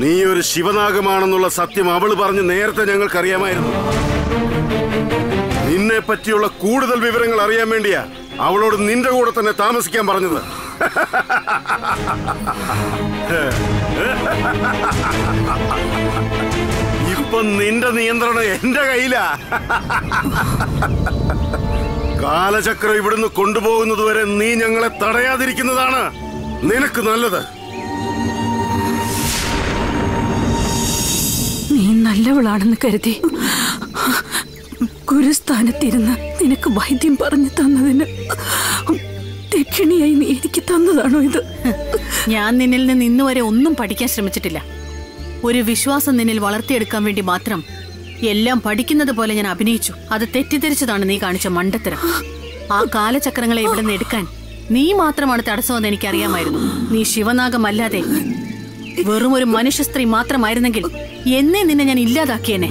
നീ ഒരു ശിവനാഗമാണെന്നുള്ള സത്യം അവള് പറഞ്ഞ് നേരത്തെ ഞങ്ങൾക്കറിയാമായിരുന്നു നിന്നെ പറ്റിയുള്ള കൂടുതൽ വിവരങ്ങൾ അറിയാൻ വേണ്ടിയാ അവളോട് നിന്റെ കൂടെ തന്നെ താമസിക്കാൻ പറഞ്ഞത് ഇപ്പൊ നിന്റെ നിയന്ത്രണം എന്റെ കയ്യിലാ കാലചക്രം ഇവിടുന്ന് കൊണ്ടുപോകുന്നതുവരെ നീ ഞങ്ങളെ തടയാതിരിക്കുന്നതാണ് നിനക്ക് നല്ലത് നീ നല്ലവളാണെന്ന് കരുതി ഗുരുസ്ഥാനത്തിരുന്ന് നിനക്ക് വൈദ്യം പറഞ്ഞു തന്നതിന് ദക്ഷിണിയായി നീ എനിക്ക് തന്നതാണോ ഇത് ഞാൻ നിന്നിൽ നിന്ന് ഇന്നുവരെ ഒന്നും പഠിക്കാൻ ശ്രമിച്ചിട്ടില്ല ഒരു വിശ്വാസം നിന്നിൽ വളർത്തിയെടുക്കാൻ വേണ്ടി മാത്രം എല്ലാം പഠിക്കുന്നത് പോലെ ഞാൻ അഭിനയിച്ചു അത് തെറ്റിദ്ധരിച്ചതാണ് നീ കാണിച്ച മണ്ടത്തരം ആ കാലചക്രങ്ങളെ ഇവിടെ നിന്ന് എടുക്കാൻ നീ മാത്രമാണ് തടസ്സമെന്ന് എനിക്കറിയാമായിരുന്നു നീ ശിവനാഗമല്ലാതെ വെറും ഒരു മനുഷ്യ സ്ത്രീ മാത്രമായിരുന്നെങ്കിൽ എന്നേ നിന്നെ ഞാൻ ഇല്ലാതാക്കിയേനെ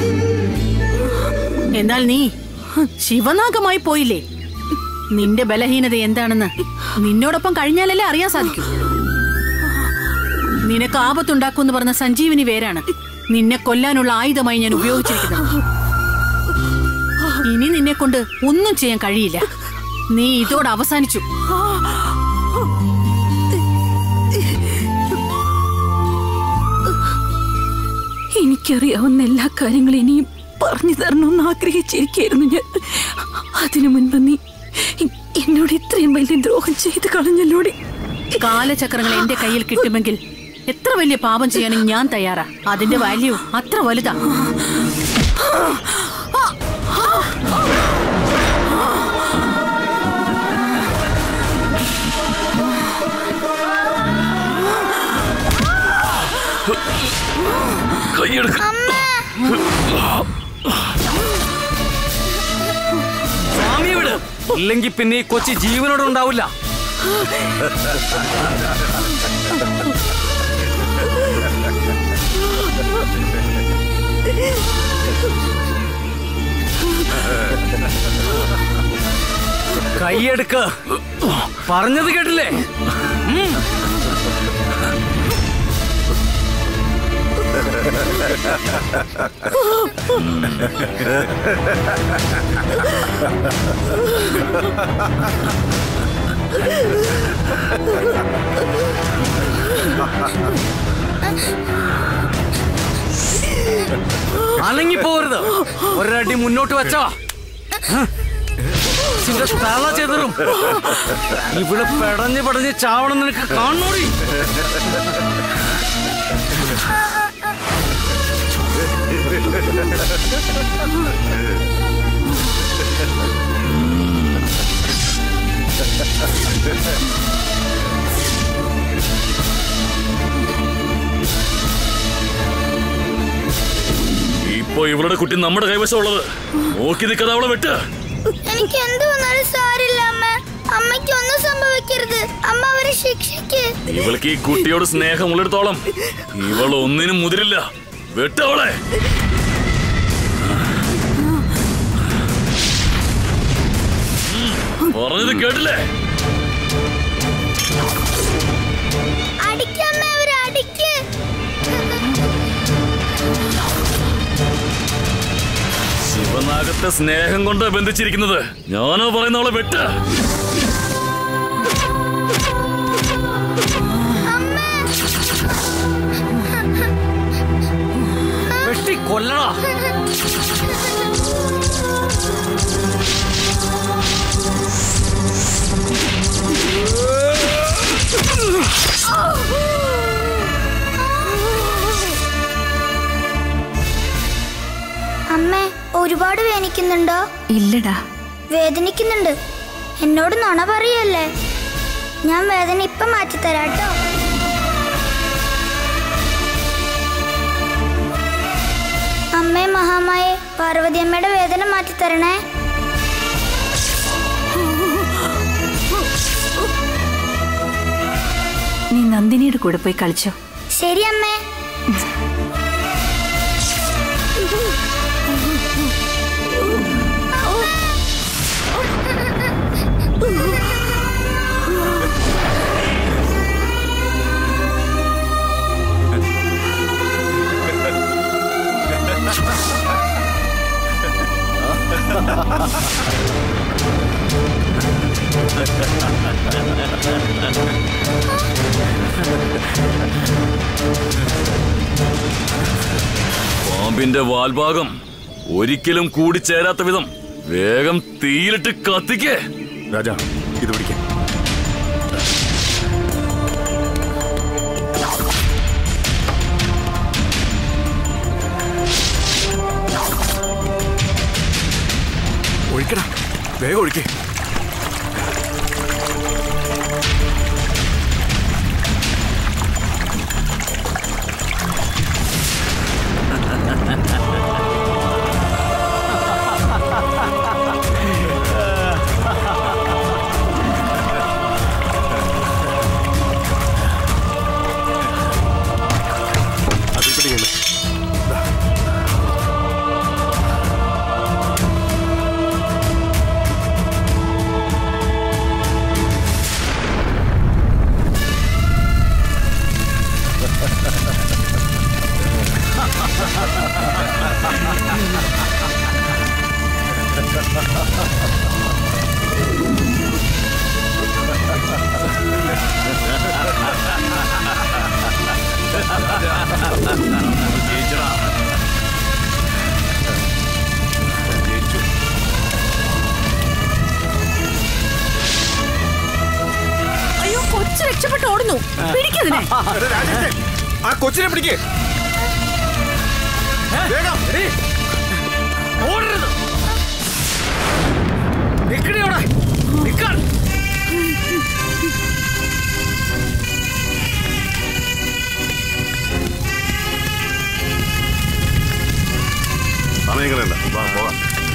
എന്നാൽ നീ ശിവനാഗമായി പോയില്ലേ നിന്റെ ബലഹീനത എന്താണെന്ന് നിന്നോടൊപ്പം കഴിഞ്ഞാലല്ലേ അറിയാൻ സാധിക്കൂ നിനക്ക് ആപത്തുണ്ടാക്കുമെന്ന് പറഞ്ഞ സഞ്ജീവിനി വേരാണ് നിന്നെ കൊല്ലാനുള്ള ആയുധമായി ഞാൻ ഉപയോഗിച്ചിരിക്കുന്നത് ഇനി നിന്നെ കൊണ്ട് ഒന്നും ചെയ്യാൻ കഴിയില്ല നീ ഇതോടെ അവസാനിച്ചു എനിക്കറിയാവുന്ന എല്ലാ കാര്യങ്ങളും ഇനിയും പറഞ്ഞു തരണമെന്ന് ആഗ്രഹിച്ചിരിക്കായിരുന്നു ഞാൻ അതിനു മുൻപ് നീ എന്നോട് ഇത്രയും വലിയ ദ്രോഹം ചെയ്ത് കളഞ്ഞല്ലോടി കാലചക്രങ്ങൾ എന്റെ കയ്യിൽ കിട്ടുമെങ്കിൽ എത്ര വലിയ പാപം ചെയ്യാനും ഞാൻ തയ്യാറാ അതിന്റെ വാല്യൂ അത്ര വലുതാ കൈയെടുക്ക സ്വാമി വിട് ഇല്ലെങ്കിൽ പിന്നെ ഈ കൊച്ചി ജീവനോടെ ഉണ്ടാവില്ല കൈയെടുക്ക പറഞ്ഞത് കേട്ടില്ലേ ഉം. അലങ്ങി പോകരുത് ഒരടി മുന്നോട്ട് വെച്ചോ നിന്റെ തല ചെതറും ഇവിടെ പെടഞ്ഞ് പെടഞ്ഞ് ചാവണം നിനക്ക് കാണണോടി ഇപ്പൊ ഇവളുടെ കുട്ടി നമ്മുടെ കൈവശമുള്ളത് നോക്കി നിൽക്കാതെ അവളെ വെട്ട് എനിക്ക് എന്ത് വന്നാലും സാരില്ല അമ്മ അമ്മയ്ക്ക് ഒന്നും സംഭവിക്കരുത് അമ്മ അവരെ ശിക്ഷിക്ക് ഇവൾക്ക് ഈ കുട്ടിയോട് സ്നേഹം ഉള്ളിടത്തോളം ഇവൾ ഒന്നിനും മുതിരില്ല വെട്ട് അവളെ ഉം, പറഞ്ഞത് കേട്ടില്ലേ അടിക്കമ്മ അവരെ അടിക്ക് ശിവനാഗത്തെ സ്നേഹം കൊണ്ട് ബന്ധിച്ചിരിക്കുന്നത് ഞാനോ പറയുന്ന അവളെ വെട്ട് വെട്ടി കൊല്ലടാ അമ്മേ ഒരുപാട് വേദനിക്കുന്നുണ്ടോ ഇല്ലടാ വേദനിക്കുന്നുണ്ട് എന്നോട് നുണ പറയല്ലേ ഞാൻ വേദന ഇപ്പൊ മാറ്റിത്തരാട്ടോ അമ്മേ മഹാമായെ പാർവതി അമ്മയുടെ വേദന മാറ്റിത്തരണേ നീ നന്ദിനിയുടെ കൂടെ പോയി കളിച്ചോ ശരി അമ്മേ പാമ്പിന്റെ വാൽഭാഗം ഒരിക്കലും കൂടിച്ചേരാത്ത വിധം വേഗം തീയിലിട്ട് കത്തിക്കേ രാജാ ഇത് പിടിക്കാൻ ഒഴിക്കടാ വേഗം ഒഴിക്കേ അതിൽ പിടിക്കല്ലേ അയ്യോ കൊച്ചു രക്ഷപ്പെട്ട് ഓടുന്നു പിടിക്കതിനെ എടാ, രാജേഷേ, ആ കൊച്ചിനെ പിടിക്കേ വേഗം എടീ. ഓടരുത് നിക്കടി അവിടെ നിക്കാൻ സമയം കളയണ്ട വാ പോകാം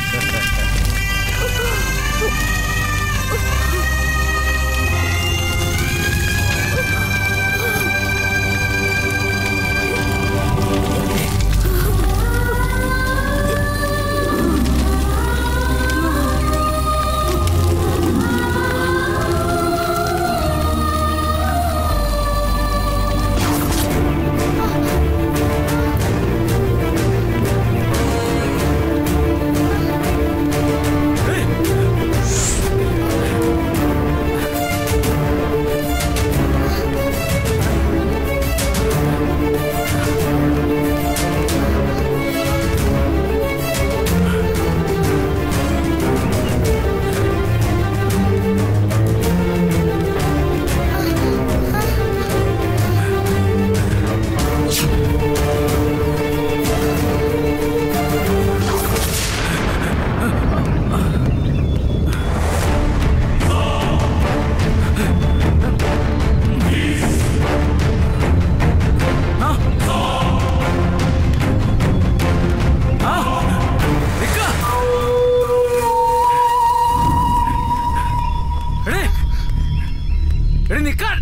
എടേ എടേ നിക്കാൻ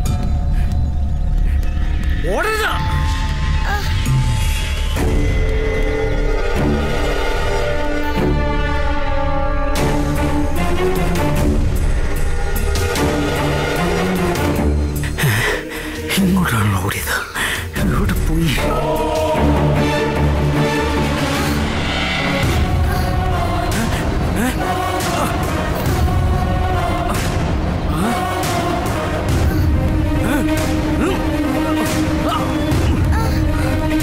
ഓടരുത് ഇങ്ങോട്ടാണല്ലോ ഓടിയത് എവിടെ പോയി ആ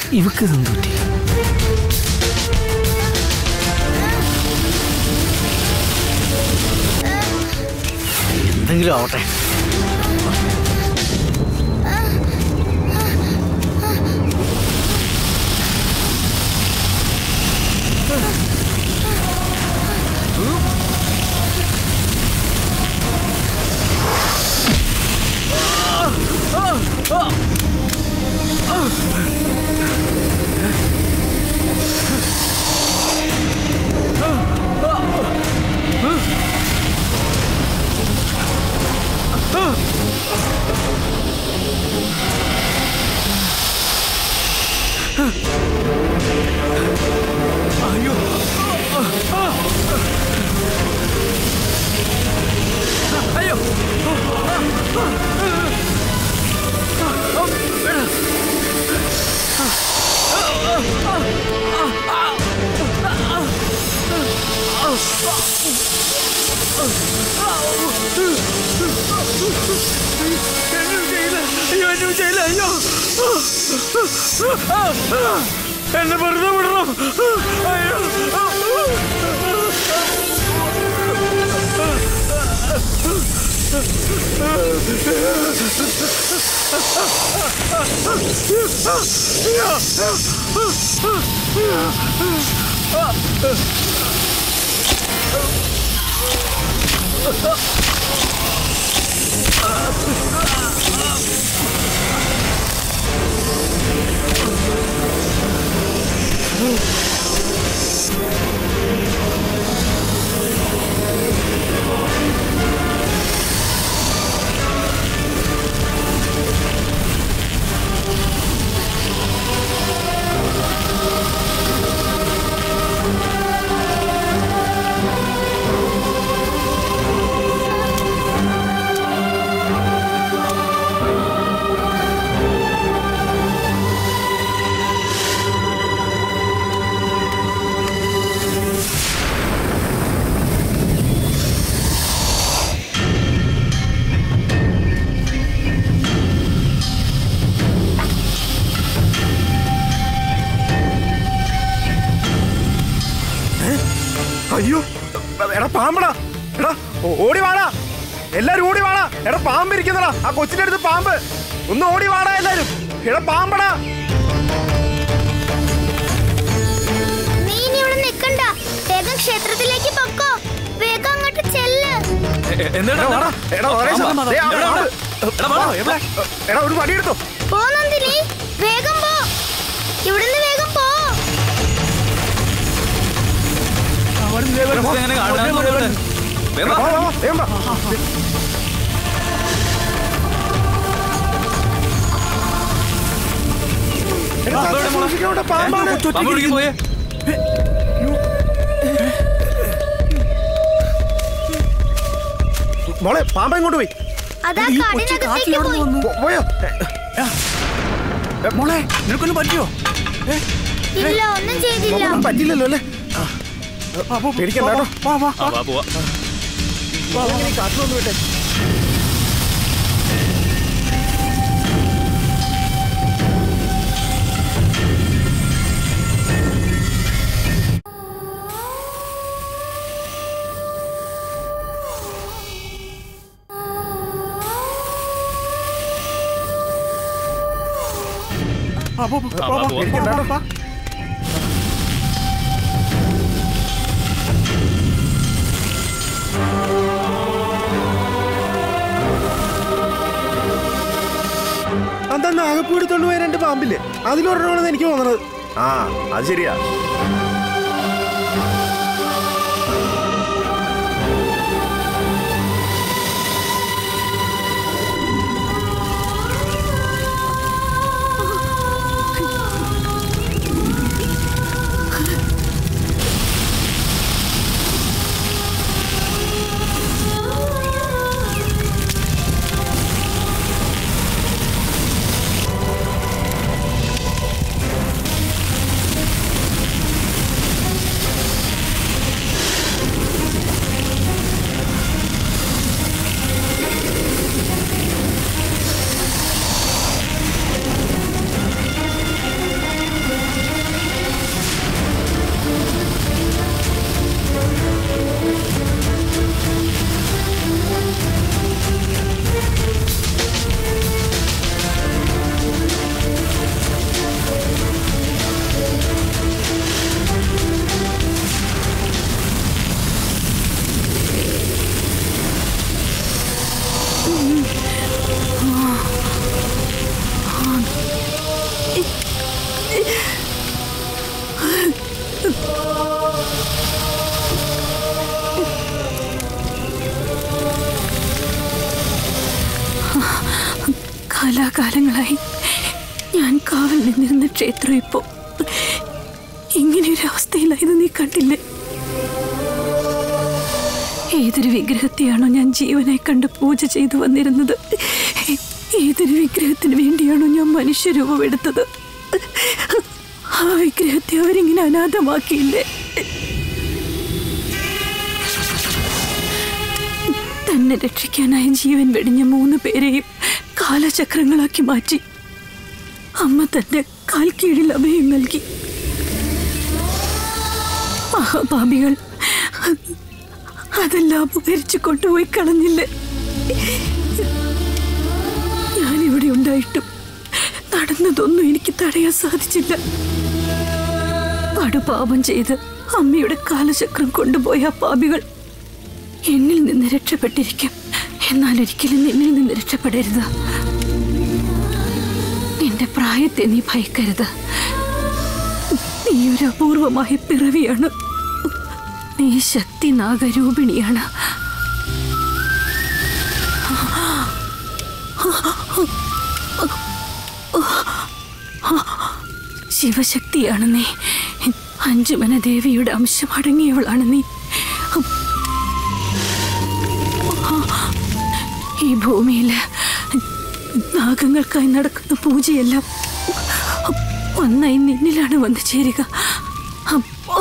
ഇവക്ക് ഇതെന്ത് പറ്റി എന്തെങ്കിലും ആവട്ടെ എന്നെ വെറുതെ വിടണം അയ്യോ അയ്യോ എടാ പാമ്പടാ എടാ ഓ- ഓടി വാടാ എല്ലാരും ഓടി വാടാ എടാ പാമ്പ് ഇരിക്കുന്നടാ ആ കൊച്ചിന്റെ അടുത്ത് പാമ്പ് ഒന്ന് ഓടി വാടാ എല്ലാരും എടാ പാമ്പടാ നീ ഇനി ഇവിടെ നിക്കണ്ട വേഗം ക്ഷേത്രത്തിലേക്ക് പൊക്കോ വേഗം അങ്ങോട്ട് ചെല്ല് എടാ വാടാ എടാ നരേശ, ദേ ആ പാമ്പ്. എടാ, എടാ ഒരു വടിയെടുത്തോ പോ നന്ദിനി വേഗം പോ ഇവിടുന്ന് വേഗം പോ എടാ, വാ, വാ, വാ, വേഗം വാ. എടാ, സൂക്ഷിക്കണം, ഇവിടെ പാമ്പാണ്. പോയേ മോളെ പാമ്പ ഇങ്ങോട്ട് പോയി അതാ കാടിനകത്തേക്ക് പോയി പോ- പോയോ എ, മോളെ നിനക്കൊന്നും പറ്റിയോ ഇല്ല ഒന്നും ചെയ്തില്ല നമുക്കൊന്നും പറ്റില്ലല്ലോ അല്ലേ ആ. പേടിക്കണ്ട കേട്ടോ വാ വാ ആ, വാ, പോവാ ഇങ്ങനെ കാത്തു വന്നു വിട്ടെ ആ, വാ, പോവാ. പേടിക്കണ്ട കേട്ടോ അതെന്നാ ആകെ എടുത്തോണ്ട് പോയ രണ്ട് പാമ്പില്ലേ അതിലൊരെണ്ണമാണെന്ന് എനിക്ക് തോന്നണത് ആ അത് ശരിയാ കാലാകാലങ്ങളായി ഞാൻ കാവൽ നിന്നിരുന്ന ക്ഷേത്രം ഇപ്പോ ഇങ്ങനെ ഒരു അവസ്ഥയിലായത് നീ കണ്ടില്ലേ ഏതൊരു വിഗ്രഹത്തെയാണോ ഞാൻ ജീവനായി കണ്ട് പൂജ ചെയ്തു വന്നിരുന്നത് ഏതൊരു വിഗ്രഹത്തിന് വേണ്ടിയാണോ ഞാൻ മനുഷ്യരൂപം എടുത്തത് ആ വിഗ്രഹത്തെ അവരിങ്ങനെ അനാഥമാക്കിയില്ലേ തന്നെ രക്ഷിക്കാനായി ജീവൻ വെടിഞ്ഞ മൂന്ന് പേരെയും കാലചക്രങ്ങളാക്കി മാറ്റി അമ്മ തന്റെ കാൽ കീഴിൽ അഭയം നൽകി മഹാപാപികൾ അതെല്ലാം അപകരിച്ചു കൊണ്ടുപോയി കളഞ്ഞില്ലേ ഞാനിവിടെ ഉണ്ടായിട്ടും നടന്നതൊന്നും എനിക്ക് തടയാൻ സാധിച്ചില്ല പടുപാപം ചെയ്ത് അമ്മയുടെ കാലചക്രം കൊണ്ടുപോയ ആ പാപികൾ എന്നിൽ നിന്ന് രക്ഷപ്പെട്ടിരിക്കും എന്നാൽ ഒരിക്കലും നിന്നിൽ നിന്ന് രക്ഷപ്പെടരുത് നിന്റെ പ്രായത്തെ നീ ഭയക്കരുത് നീ ഒരു അപൂർവമായ പിറവിയാണ് നീ ശക്തി നാഗരൂപിണിയാണ് ശിവശക്തിയാണ് നീ അഞ്ചുമന ദേവിയുടെ അംശം അടങ്ങിയവളാണ് നീ ഈ ഭൂമിയിൽ നാഗങ്ങൾക്കായി നടക്കുന്ന പൂജയെല്ലാം ഒന്നായി നിന്നിലാണ് വന്നു ചേരുക അപ്പോ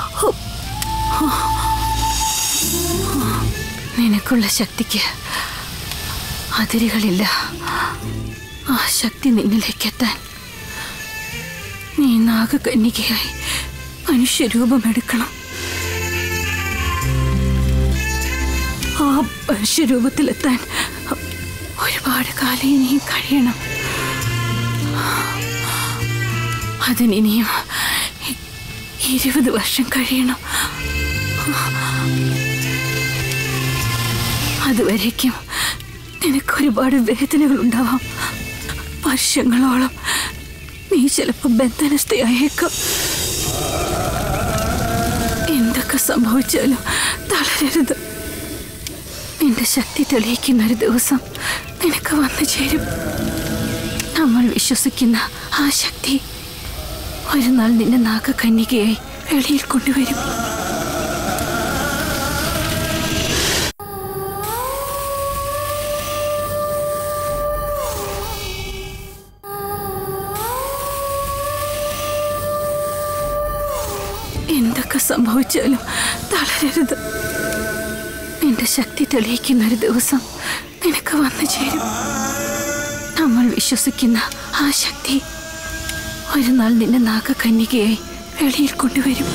നിനക്കുള്ള ശക്തിക്ക് അതിരുകളില്ല ആ ശക്തി നിന്നിലേക്ക് എത്താൻ നീ നാഗകന്യകയായി മനുഷ്യരൂപമെടുക്കണം ആ മനുഷ്യരൂപത്തിലെത്താൻ ഒരുപാട് കാലം ഇനിയും കഴിയണം അതിനിനിയും ഇ- ഇരുപത് വർഷം കഴിയണം അതുവരേക്കും നിനക്ക് ഒരുപാട് വേദനകൾ ഉണ്ടാവാം വർഷങ്ങളോളം നീ ചിലപ്പോൾ ബന്ധനസ്ഥയായേക്കാം എന്തൊക്കെ സംഭവിച്ചാലും തളരരുത് നിന്റെ ശക്തി തെളിയിക്കുന്ന ഒരു ദിവസം നിനക്ക് വന്നു ചേരും നമ്മൾ വിശ്വസിക്കുന്ന ആ ശക്തി ഒരു നാൾ നിന്നെ നാഗകന്യകയായി വെളിയിൽ കൊണ്ടുവരും എന്തൊക്കെ സംഭവിച്ചാലും തളരരുത് നിന്റെ ശക്തി തെളിയിക്കുന്ന ഒരു ദിവസം നിനക്ക് വന്നു ചേരും നമ്മൾ വിശ്വസിക്കുന്ന ആ ശക്തി ഒരു നാൾ നിന്നെ നാഗകന്യകയായി വെളിയിൽ കൊണ്ടുവരും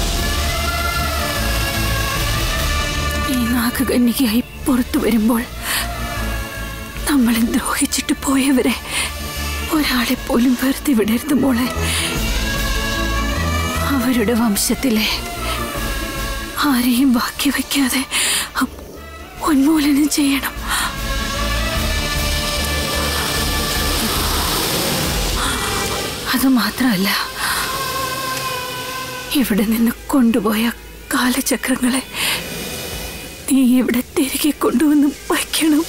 ഈ നാഗകന്യകയായി പുറത്തു വരുമ്പോൾ നമ്മളെ ദ്രോഹിച്ചിട്ട് പോയവരെ ഒരാളെ പോലും വെറുതെ വിടരുത് മോളെ അവരുടെ വംശത്തിലെ ആരെയും ബാക്കി വയ്ക്കാതെ അ- ഉന്മൂലനം ചെയ്യണം അത് മാത്രമല്ല ഇവിടെ നിന്ന് കൊണ്ടുപോയ കാലചക്രങ്ങളെ നീ ഇവിടെ തിരികെ കൊണ്ടുവന്ന് വയ്ക്കണം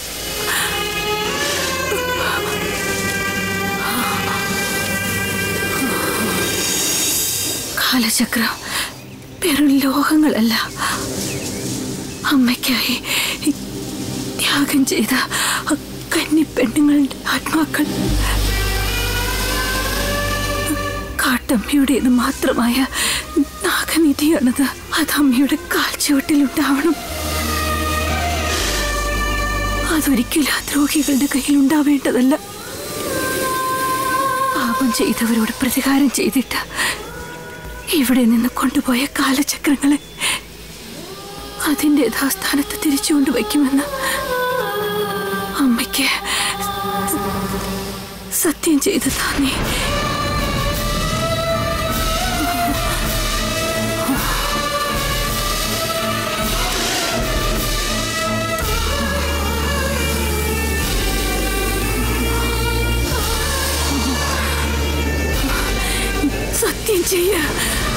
കാലചക്രം വെറും ലോഹങ്ങളല്ല അമ്മയ്ക്കായി ത്യാഗം ചെയ്ത കന്നി പെണ്ണുങ്ങളുടെ ആത്മാക്കൾ കാട്ടമ്മയുടേത് മാത്രമായ നാഗനിധിയാണത് അത് അമ്മയുടെ കാൽച്ചുവട്ടിലുണ്ടാവണം അതൊരിക്കലും ആ ദ്രോഹികളുടെ കയ്യിൽ ഉണ്ടാവേണ്ടതല്ല പാപം ചെയ്തവരോട് പ്രതികാരം ചെയ്തിട്ട് ഇവിടെ നിന്ന് കൊണ്ടുപോയ കാലചക്രങ്ങളെ അതിൻ്റെ യഥാസ്ഥാനത്ത് തിരിച്ചുകൊണ്ട് വയ്ക്കുമെന്ന് അമ്മയ്ക്ക് സത്യം ചെയ്ത് താന്നേ സത്യം ചെയ്യ